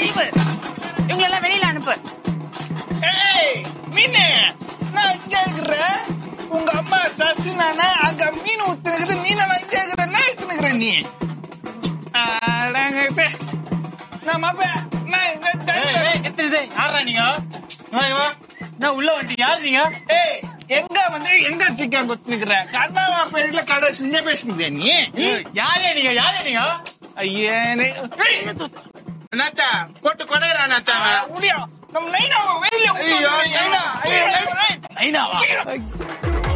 அனுப்பு இவங்க எல்லாம் வெளியில அனுப்பு ஏய் மீனு நான் இங்க இருக்கிறேன் உங்க அம்மா சசினானா அங்க மீன் ஊத்துனுக்குது நீ நான் இங்க இருக்கிற என்ன ஊத்துனுக்குற நீ அடங்க, ச்சே. நான் மாப்ப நான் இங்க எத்தனை யாரா நீங்க இவா, இவா. நான் உள்ள வந்துட்டு யாரு நீங்க ஏய் எங்க வந்து எங்க சிக்கன் குத்துனுக்குற கண்ணாவா பேர்ல கடை செஞ்ச பேசுனதே நீ யாரே நீங்க யாரே நீங்க ஐயே அண்ணாத்தா போட்டு கொடையிற அண்ணாத்தா முடியும் நம்ம நைனா வெளியில ஐயோ, நைனா. ஐயோ, நைனா. ஐநாவா